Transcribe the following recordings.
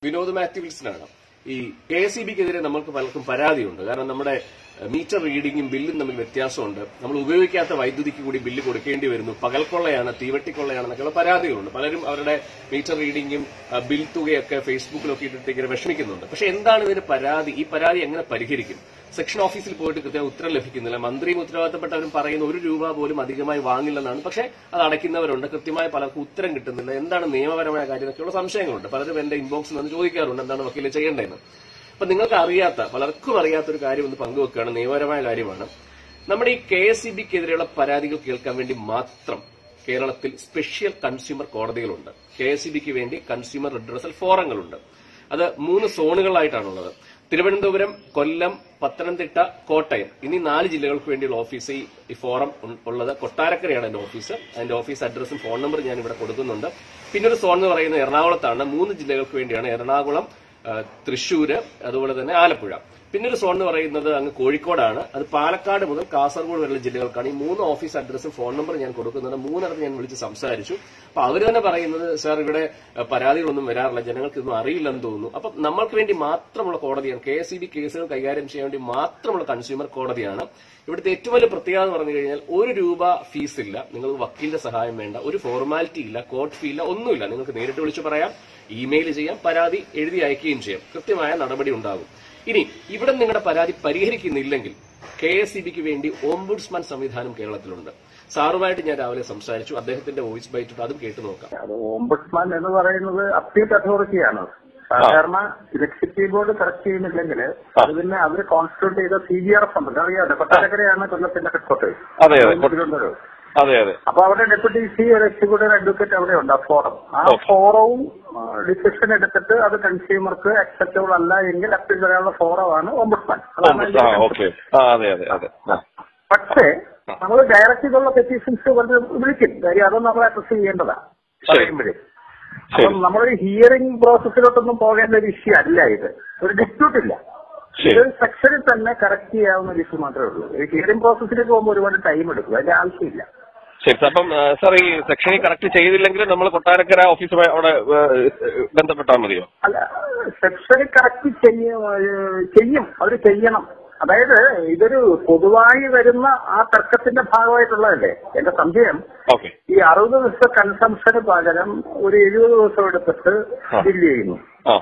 വിനോദ് മാത്യു വിൽസനാണ് ഈ K S E ബിക്കെതിരെ നമ്മൾക്ക് പലർക്കും പരാതിയുണ്ട് കാരണം നമ്മുടെ എഹ്, മീറ്റർ റീഡിങ്ങും ബില്ലും തമ്മിൽ വ്യത്യാസമുണ്ട് നമ്മൾ ഉപയോഗിക്കാത്ത വൈദ്യുതിക്ക് കൂടി ബില്ല് കൊടുക്കേണ്ടി വരുന്നു പകൽക്കൊള്ളയാണ് തീവട്ടിക്കൊള്ളയാണെന്നൊക്കെയുള്ള പരാതികളുണ്ട് പലരും അവരുടെ മീറ്റർ റീഡിങ്ങും അഹ്, ബിൽ തുകയൊക്കെ ഫേസ്ബുക്കിലൊക്കെ ഇട്ടിട്ട് ഇങ്ങനെ വിഷമിക്കുന്നുണ്ട് പക്ഷെ എന്താണ് ഇതിന് പരാതി ഈ പരാതി എങ്ങനെ പരിഹരിക്കും സെക്ഷൻ ഓഫീസിൽ പോയിട്ട് കൃത്യമായി ഉത്തരം ലഭിക്കുന്നില്ല മന്ത്രിയും ഉത്തരവാദിത്തപ്പെട്ടവരും പറയുന്ന ഒരു രൂപ പോലും അധികമായി വാങ്ങില്ലെന്നാണ് പക്ഷേ അത് അടയ്ക്കുന്നവരുണ്ട് കൃത്യമായി പലർക്കും ഉത്തരം കിട്ടുന്നില്ല എന്താണ് നിയമപരമായ കാര്യം എന്നൊക്കെയുള്ള സംശയങ്ങളുണ്ട് പലരും എന്റെ ഇൻബോക്സിൽ നിന്ന് ചോദിക്കാറുണ്ട് എന്താണ് വക്കീലെ ചെയ്യേണ്ടതെന്ന് അപ്പൊ നിങ്ങൾക്ക് അറിയാത്ത പലർക്കും അറിയാത്ത ഒരു കാര്യം ഒന്ന് പങ്കുവെക്കുകയാണ് നിയമപരമായ കാര്യമാണ് നമ്മുടെ ഈ കെ എസ് ഇ ബിക്കെതിരെയുള്ള പരാതികൾ കേൾക്കാൻ വേണ്ടി മാത്രം കേരളത്തിൽ സ്പെഷ്യൽ കൺസ്യൂമർ കോടതികളുണ്ട് കെ എസ് ഇ ബിക്ക് വേണ്ടി കൺസ്യൂമർ റിഡ്രസൽ ഫോറങ്ങളുണ്ട് അത് മൂന്ന് സോണുകളിലായിട്ടാണുള്ളത് തിരുവനന്തപുരം കൊല്ലം പത്തനംതിട്ട കോട്ടയം എന്നീ നാല് ജില്ലകൾക്ക് വേണ്ടിയുള്ള ഓഫീസ് ഈ- ഈ ഫോറം ഉൾ- ഉള്ളത് കൊട്ടാരക്കരയാണ് എന്റെ ഓഫീസ് അതിന്റെ ഓഫീസ് അഡ്രസ്സും ഫോൺ നമ്പർ ഞാൻ ഇവിടെ കൊടുക്കുന്നുണ്ട് പിന്നെ ഒരു സോൺ എന്ന് പറയുന്നത് എറണാകുളത്താണ് മൂന്ന് ജില്ലകൾക്ക് വേണ്ടിയാണ് എറണാകുളം ആ, തൃശ്ശൂര് അതുപോലെ തന്നെ ആലപ്പുഴ പിന്നെ ഒരു സോൺ എന്ന് പറയുന്നത് അങ്ങ് കോഴിക്കോടാണ് അത് പാലക്കാട് മുതൽ കാസർഗോഡ് വരെയുള്ള ജില്ലകൾക്കാണ് ഈ മൂന്ന് ഓഫീസ് അഡ്രസ്സും ഫോൺ നമ്പർ ഞാൻ കൊടുക്കുന്നുണ്ട് മൂന്നിടത്ത് ഞാൻ വിളിച്ച് സംസാരിച്ചു അപ്പൊ അവർ തന്നെ പറയുന്നത് സാർ ഇവിടെ അഹ്, പരാതികളൊന്നും വരാറില്ല ജനങ്ങൾക്ക് ഇതൊന്നും അറിയില്ലെന്ന് തോന്നുന്നു അപ്പൊ നമ്മൾക്ക് വേണ്ടി മാത്രമുള്ള കോടതിയാണ് കെ എസ് ഇ ബി കേസുകൾ കൈകാര്യം ചെയ്യാൻ വേണ്ടി മാത്രമുള്ള കൺസ്യൂമർ കോടതിയാണ് ഇവിടുത്തെ ഏറ്റവും വലിയ പ്രത്യേകത എന്ന് പറഞ്ഞു കഴിഞ്ഞാൽ ഒരു രൂപ ഫീസ് ഇല്ല നിങ്ങൾക്ക് വക്കീലിന്റെ സഹായം വേണ്ട ഒരു ഫോർമാലിറ്റി ഇല്ല കോർട്ട് ഫീ ഇല്ല ഒന്നുമില്ല നിങ്ങൾക്ക് നേരിട്ട് വിളിച്ചു പറയാം ഇമെയിൽ ചെയ്യാം പരാതി എഴുതി അയക്കുകയും ചെയ്യാം കൃത്യമായ നടപടി ഉണ്ടാകും ഇനി ഇവിടെ നിങ്ങളുടെ പരാതി പരിഹരിക്കുന്നില്ലെങ്കിൽ കെ എസ് ഇ ബിക്ക് വേണ്ടി ഓംബുഡ്സ്മാൻ സംവിധാനം കേരളത്തിലുണ്ട് സാറുമായിട്ട് ഞാൻ രാവിലെ സംസാരിച്ചു അദ്ദേഹത്തിന്റെ വോയിസ് ബൈറ്റ് അതും കേട്ടു നോക്കാം അത് ഓംബുഡ്സ്മാൻ എന്ന് പറയുന്നത് അപ്പീൽ അതോറിറ്റിയാണ് സാധാരണ ഇലക്ട്രിസിറ്റി ബോർഡ് കറക്റ്റ് ചെയ്യുന്നില്ലെങ്കിൽ അത് പിന്നെ അവർ കോൺസ്റ്റിറ്റ്യൂട്ട് ചെയ്ത സി ജി ആർ എഫ് ഉണ്ട് അറിയാതെ കൊട്ടാരക്കരയാണ് കൊല്ലത്തിന്റെ ഹെഡ്ക്വാർട്ടേഴ്സ് അതെ, അതെ. തിരുവനന്തപുരം അതെ അതെ അപ്പൊ അവിടെ ഡെപ്യൂട്ടി സി ഒരു എക്സിക്യൂട്ടീവ് അഡ്വക്കേറ്റ് അവിടെ ഉണ്ട് ആ ഫോറം ആ Okay. ഫോറവും ഡിസിഷൻ എടുത്തിട്ട് അത് കൺസ്യൂമർക്ക് അക്സെപ്റ്റബിൾ അല്ല എങ്കിൽ അപ്പീൽ പറയാനുള്ള ഫോറമാണ് ഓംബുഡ്സ്മാൻ അതാണ് അതിന്റെ ആ concept. ഓക്കെ ആ അതെ അതെ അതെ ആ. പക്ഷേ നമ്മൾ ഡയറക്റ്റ് ചെയ്തുള്ള പെറ്റീഷൻസ് വന്ന് വിളിക്കും കാര്യം അതൊന്നും നമ്മൾ അഡ്രസ് ചെയ്യേണ്ടതാണ് ശരി. പറയുമ്പോഴേ ശരി അപ്പം നമ്മളൊരു ഹിയറിംഗ് പ്രോസസ്സിലോട്ടൊന്നും പോകേണ്ട ഒരു ഇഷ്യൂ അല്ല ഇത് ഒരു ഡിസ്പ്യൂട്ട് ഇല്ല ശരി ഇത് സെക്ഷനിൽ തന്നെ കറക്റ്റ് ചെയ്യാവുന്ന ഒരു ഇഷ്യൂ മാത്രമേ ഉള്ളൂ ഈ ഹിയറിംഗ് പ്രോസസ്സിലേക്ക് പോകുമ്പോൾ ഒരുപാട് ടൈം എടുക്കും അതിന്റെ ആവശ്യമില്ല ശരി സാർ അപ്പം സാർ ഈ സെക്ഷനിൽ കറക്റ്റ് ചെയ്തില്ലെങ്കിൽ നമ്മൾ കൊട്ടാരക്കര ഓഫീസുമായി അവിടെ ബന്ധപ്പെട്ടാൽ മതിയോ അല്ല സെക്ഷനിൽ കറക്റ്റ് ചെയ്യും ഏഹ് ചെയ്യും അവർ ചെയ്യണം അതായത് ഇതൊരു പൊതുവായി വരുന്ന ആ തർക്കത്തിന്റെ ഭാഗമായിട്ടുള്ളതല്ലേ എന്റെ സംശയം ഓക്കെ ഈ അറുപത് ദിവസത്തെ കൺസംഷന് പകരം ഒരു എഴുപത് ദിവസം എടുത്തിട്ട് ആ. ബില്ല് ചെയ്യുന്നു ആ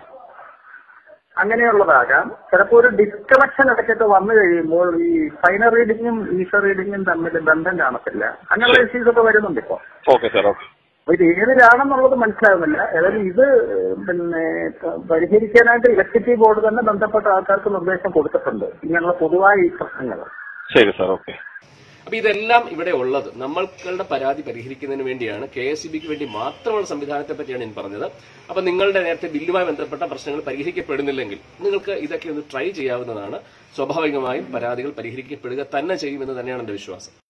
അങ്ങനെയുള്ളതാകാം ചിലപ്പോൾ ഒരു ഡിസ്കണക്ഷൻ ഇടയ്ക്കൊക്കെ വന്നു കഴിയുമ്പോൾ ഈ ഫൈനൽ റീഡിങ്ങും ഈസർ റീഡിങ്ങും തമ്മിൽ ബന്ധം കാണത്തില്ല അങ്ങനെയുള്ള ഇഷ്യൂസ് ഒക്കെ വരുന്നുണ്ട് ഇപ്പോൾ ഓക്കെ സാർ ഓക്കെ അപ്പൊ ഇത് ഏതിലാണെന്നുള്ളത് മനസ്സിലാകുന്നില്ല ഏതായാലും ഇത് പിന്നെ പ- പരിഹരിക്കാനായിട്ട് ഇലക്ട്രിസിറ്റി ബോർഡ് തന്നെ ബന്ധപ്പെട്ട ആൾക്കാർക്ക് നിർദ്ദേശം കൊടുത്തിട്ടുണ്ട് ഇങ്ങനെയുള്ള പൊതുവായ ഈ പ്രശ്നങ്ങൾ ശരി സാർ ഓക്കെ അപ്പൊ ഇതെല്ലാം ഇവിടെ ഉള്ളത് നമ്മൾക്കുടെ പരാതി പരിഹരിക്കുന്നതിന് വേണ്ടിയാണ് കെ എസ് ബിക്ക് വേണ്ടി മാത്രമുള്ള സംവിധാനത്തെ പറ്റിയാണ് ഞാൻ പറഞ്ഞത് അപ്പൊ നിങ്ങളുടെ നേരത്തെ ബില്ലുമായി ബന്ധപ്പെട്ട പ്രശ്നങ്ങൾ പരിഹരിക്കപ്പെടുന്നില്ലെങ്കിൽ നിങ്ങൾക്ക് ഇതൊക്കെ ഒന്ന് ട്രൈ ചെയ്യാവുന്നതാണ് സ്വാഭാവികമായും പരാതികൾ പരിഹരിക്കപ്പെടുക തന്നെ ചെയ്യുമെന്ന് തന്നെയാണ് എന്റെ വിശ്വാസം